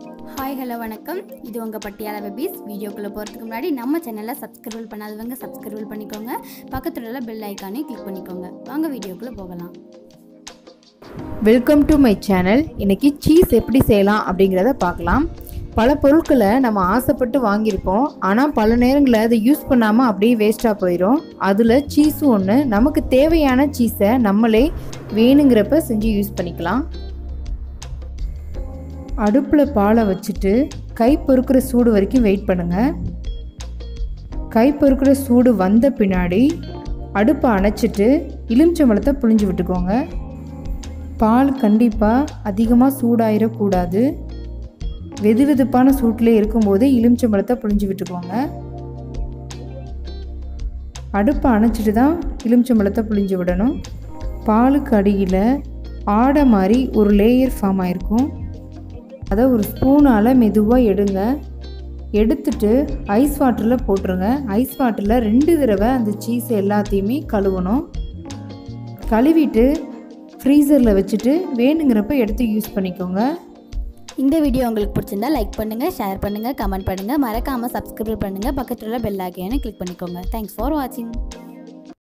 hi hello வணக்கம் இது உங்கள் பட்டியால பேபிஸ் வீடியோக்குள்ளே போகிறதுக்கு முன்னாடி நம்ம சேனலை சப்ஸ்கிரைப் பண்ணாதவங்க சப்ஸ்கிரைப் பண்ணிக்கோங்க பக்கத்தில் உள்ள பெல் ஐக்கானையும் கிளிக் பண்ணிக்கோங்க வாங்க வீடியோக்குள்ளே போகலாம் வெல்கம் டு மை சேனல் இன்னைக்கு சீஸ் எப்படி செய்யலாம் அப்படிங்கிறத பார்க்கலாம் பல பொருட்களை நம்ம ஆசைப்பட்டு வாங்கியிருப்போம் ஆனால் பல நேரங்களில் அதை யூஸ் பண்ணாமல் அப்படியே வேஸ்ட்டாக போயிடும் அதில் சீஸும் ஒன்று நமக்கு தேவையான சீஸை நம்மளே வேணுங்கிறப்ப செஞ்சு யூஸ் பண்ணிக்கலாம் அடுப்பில் பாலை வச்சுட்டு கை பொறுக்கிற சூடு வரைக்கும் வெயிட் பண்ணுங்கள் கை பொறுக்கிற சூடு வந்த பின்னாடி அடுப்பை அணைச்சிட்டு எலுமிச்சம்பழத்தை புழிஞ்சு விட்டுக்கோங்க பால் கண்டிப்பாக அதிகமாக சூடாயிடக்கூடாது வெது வெதுப்பான சூட்டில் இருக்கும்போது எலுமிச்சம்பழத்தை புழிஞ்சு விட்டுக்கோங்க அடுப்பை அணைச்சிட்டு தான் எலுமிச்சம்பழத்தை புழிஞ்சு விடணும் பாலுக்கு அடியில் ஆடை மாதிரி ஒரு லேயர் ஃபார்ம் ஆயிருக்கும் அதை ஒரு ஸ்பூனால் மெதுவாக எடுங்க எடுத்துட்டு ஐஸ் வாட்டரில் போட்டுருங்க ஐஸ் வாட்டரில் ரெண்டு தடவை அந்த சீஸ் எல்லாத்தையுமே கழுவணும் கழுவிட்டு ஃப்ரீசரில் வச்சுட்டு வேணுங்கிறப்ப எடுத்து யூஸ் பண்ணிக்கோங்க இந்த வீடியோ உங்களுக்கு பிடிச்சிருந்தா லைக் பண்ணுங்கள் ஷேர் பண்ணுங்கள் கமெண்ட் பண்ணுங்கள் மறக்காமல் சப்ஸ்கிரைப் பண்ணுங்கள் பக்கத்தில் உள்ள பெல் ஐக்கானை கிளிக் பண்ணிக்கோங்க தேங்க்ஸ் ஃபார் வாட்சிங்